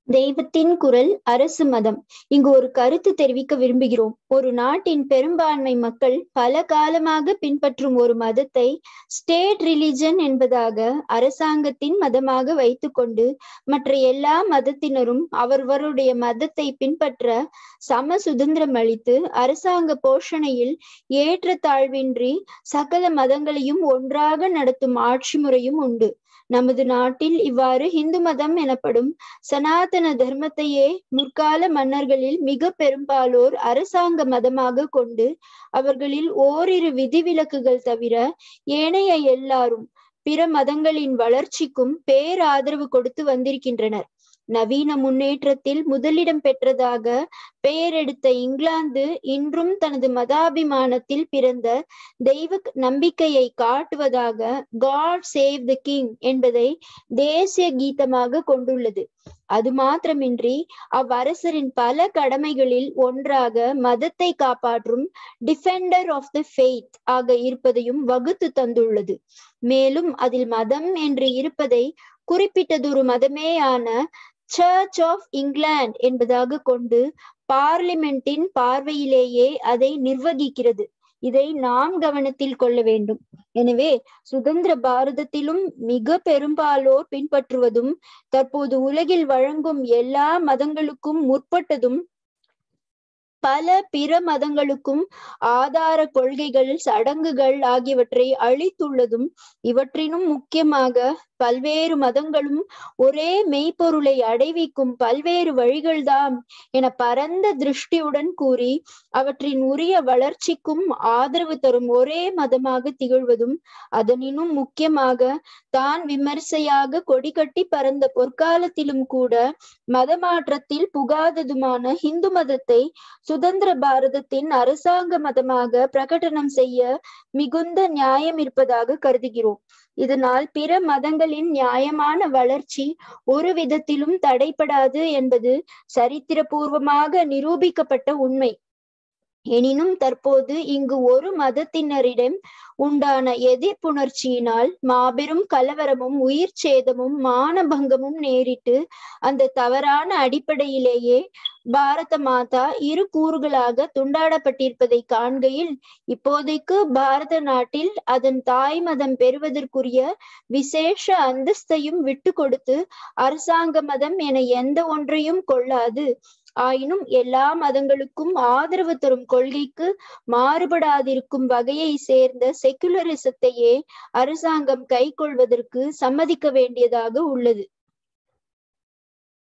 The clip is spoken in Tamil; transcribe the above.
தெய்வத்தின் குரல் அரசு மதம் இங்கு ஒரு கருத்து தெரிவிக்க விரும்புகிறோம் ஒரு நாட்டின் பெரும்பான்மை மக்கள் பல காலமாக பின்பற்றும் ஒரு மதத்தை ஸ்டேட் ரிலிஜன் என்பதாக அரசாங்கத்தின் மதமாக வைத்துக்கொண்டு மற்ற எல்லா மதத்தினரும் அவரவருடைய மதத்தை பின்பற்ற சம சுதந்திரம் அளித்து அரசாங்க போஷணையில் ஏற்றத்தாழ்வின்றி சகல மதங்களையும் ஒன்றாக நடத்தும் ஆட்சி முறையும் உண்டு நமது நாட்டில் இவ்வாறு இந்து மதம் எனப்படும் சனாதன தர்மத்தையே முற்கால மன்னர்களில் மிக பெரும்பாலோர் அரசாங்க மதமாக கொண்டு அவர்களில் ஓரிரு விதிவிலக்குகள் தவிர ஏனைய எல்லாரும் பிற மதங்களின் வளர்ச்சிக்கும் பேராதரவு கொடுத்து வந்திருக்கின்றனர் நவீன முன்னேற்றத்தில் முதலிடம் பெற்றதாக பெயரெடுத்த இங்கிலாந்து இன்றும் தனது மதாபிமானத்தில் பிறந்த தெய்வ நம்பிக்கையை காட்டுவதாக காட் சேவ் த கிங் என்பதை தேசிய கீதமாக கொண்டுள்ளது அது மாத்திரமின்றி அவ்வரசரின் பல கடமைகளில் ஒன்றாக மதத்தை காப்பாற்றும் டிஃபெண்டர் ஆஃப் த ஃபெய்த் ஆக இருப்பதையும் வகுத்து தந்துள்ளது மேலும் அதில் மதம் என்று இருப்பதை குறிப்பிட்டதொரு மதமேயான சர்ச் ஆஃப் இங்கிலாந்து என்பதாக கொண்டு பார்லிமெண்டின் பார்வையிலேயே அதை நிர்வகிக்கிறது இதை நாம் கவனத்தில் கொள்ள வேண்டும் எனவே சுதந்திர பாரதத்திலும் மிக பெரும்பாலோர் பின்பற்றுவதும் தற்போது உலகில் வழங்கும் எல்லா மதங்களுக்கும் முற்பட்டதும் பல பிற மதங்களுக்கும் ஆதார கொள்கைகள் சடங்குகள் ஆகியவற்றை அளித்துள்ளதும் இவற்றினும் முக்கியமாக பல்வேறு மதங்களும் ஒரே மெய்ப்பொருளை அடைவிக்கும் பல்வேறு வழிகள்தாம் என பரந்த திருஷ்டியுடன் கூறி அவற்றின் உரிய வளர்ச்சிக்கும் ஆதரவு தரும் ஒரே மதமாக திகழ்வதும் அதனினும் முக்கியமாக தான் விமர்சையாக கொடி கட்டி பறந்த பொற்காலத்திலும் கூட மதமாற்றத்தில் புகாததுமான இந்து மதத்தை சுதந்திர பாரதத்தின் அரசாங்க மதமாக பிரகடனம் செய்ய மிகுந்த நியாயம் இருப்பதாக கருதுகிறோம் இதனால் பிற மதங்களின் நியாயமான வளர்ச்சி ஒரு விதத்திலும் தடைப்படாது என்பது சரித்திரபூர்வமாக நிரூபிக்கப்பட்ட உண்மை எனினும் தற்போது இங்கு ஒரு மதத்தினரிடம் உண்டான எதிர்ப்புணர்ச்சியினால் மாபெரும் கலவரமும் உயிர் சேதமும் மானபங்கமும் நேரிட்டு அந்த தவறான அடிப்படையிலேயே பாரத மாதா இரு கூறுகளாக துண்டாடப்பட்டிருப்பதை காண்கையில் இப்போதைக்கு பாரத நாட்டில் அதன் தாய் மதம் பெறுவதற்குரிய விசேஷ அந்தஸ்தையும் விட்டு கொடுத்து அரசாங்க மதம் என எந்த ஒன்றையும் கொள்ளாது ஆயினும் எல்லா மதங்களுக்கும் ஆதரவு தரும் கொள்கைக்கு மாறுபடாதிருக்கும் வகையை சேர்ந்த செக்குலரிசத்தையே அரசாங்கம் கைக்கொள்வதற்கு சம்மதிக்க வேண்டியதாக உள்ளது